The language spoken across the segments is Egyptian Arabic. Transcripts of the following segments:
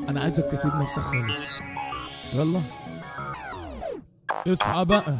انا عايزك تسيب نفسك خالص يلا اصحى بقى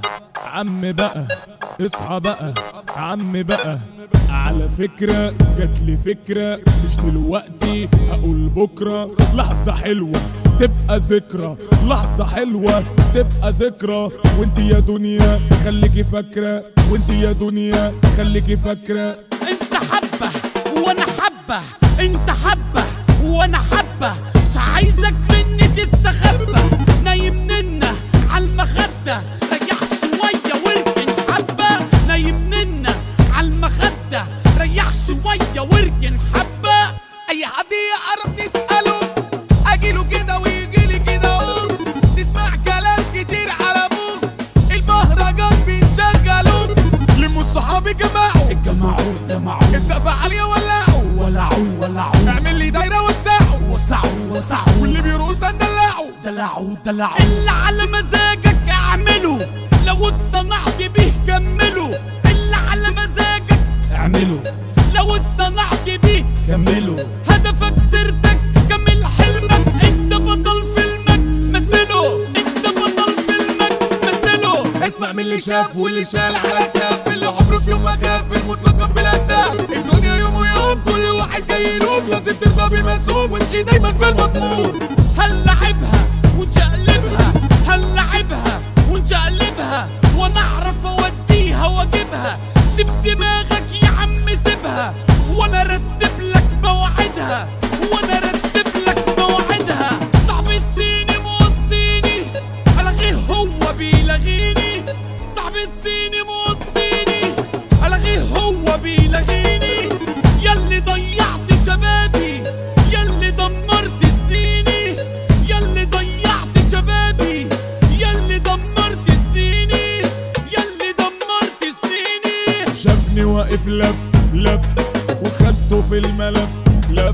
عم بقى اصحى بقى عم بقى على فكرة جاتلي فكرة مش دلوقتي هقول بكرة لحظة حلوة تبقى ذكرى لحظة حلوة تبقى ذكرى وانت يا دنيا خليكي فاكرة وانت يا دنيا خليكي فاكرة انت حبة وانا حبة انت حبة وانا حبة مش عايزك مني تستخبى نايم ننا عالمخدة ريح شوية واركن حبة نايم ننا عالمخدة ريح شوية واركن حبة اي حد يعرف نسأله اجيله كده ويجيلي كده اهو تسمع كلام كتير على ابوه المهرجان بينشغلوا لموا الصحاب جماعوا جمعوا جمعوا السقف عالية ولعوا ولعوا ولعوا اعمل لي دايرة وسعوا وسعوا وسعوا واللي بيرقص ندلعوا دلعوا دلعوا اللي على مزاجك اعمله لو اقتنعت بيه كمله اللي على مزاجك اعملوا لو اقتنعت بيه كملوا هدفك سيرتك كمل حلمك انت بطل فيلمك مثله انت بطل فيلمك مثله اسمع من اللي شاف واللي شال على كتاف اللي عمره في يوم ما خاف المطلق بالهداف الدنيا يوم ويوم كل واحد جاي يلوم لازم ترضى بالمسؤول وامشي دايما في المضمون هنلعبها ونشقلبها هنلعبها ونشقلبها وانا اعرف اوديها واجيبها سيب دماغك يا عم سيبها وانا ارتب لك مواعيدها وانا ارتب لك مواعيدها صاحبي الصيني موصيني الغيه هو بيلغيني صاحبي الصيني موصيني الغيه هو بيلغيني ياللي ضيعت شبابي ياللي دمرت سنيني ياللي ضيعت شبابي ياللي دمرت سنيني ياللي دمرت سنيني شافني واقف لف لف وخدته في الملف لف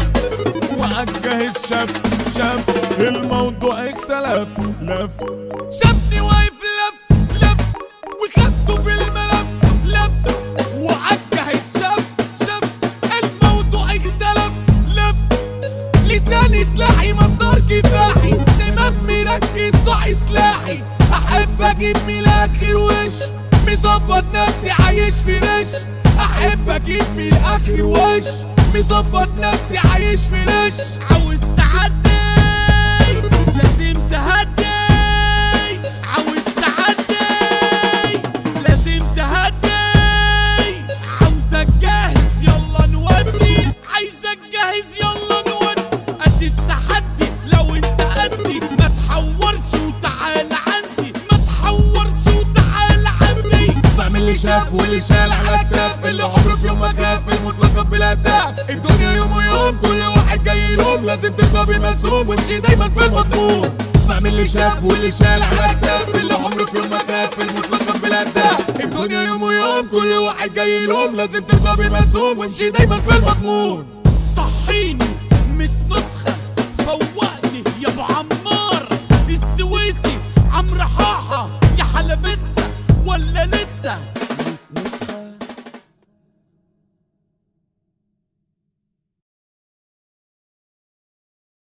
وعالجهز شاف شاف الموضوع اختلف لف شافني واقف لف لف وخدته في الملف لف وعالجهز شاف شاف الموضوع اختلف لف لساني سلاحي مصدر كفاحي دايما مركز صاحي سلاحي احب اجيب من الاخر وش مظبط نفسي عايش في رش احب اجيب من الاخر وش مظبط نفسي عايش في رش عاوز تعدي لازم تهدي عاوز تعدي لازم تهدي عاوزك جاهز يلا نودي عايزك جاهز يلا نودي قد التحدي لو انت قدي ما تحورش وتعالى عندي ما تحورش وتعالى عندي اسمع من اللي شاف واللي شال على كتاف اللي عمره في يوم ما خاف المطلق بالهداف الدنيا يوم ويوم كل واحد جاي يلوم لازم ترضى بالمسؤول وامشي دايما في المضمون اسمع من اللي شاف واللي شال على كتاف اللي عمره في يوم ما خاف المطلق بالهداف الدنيا يوم ويوم كل واحد جاي يلوم لازم ترضى بالمسؤول وامشي دايما في المضمون صحيني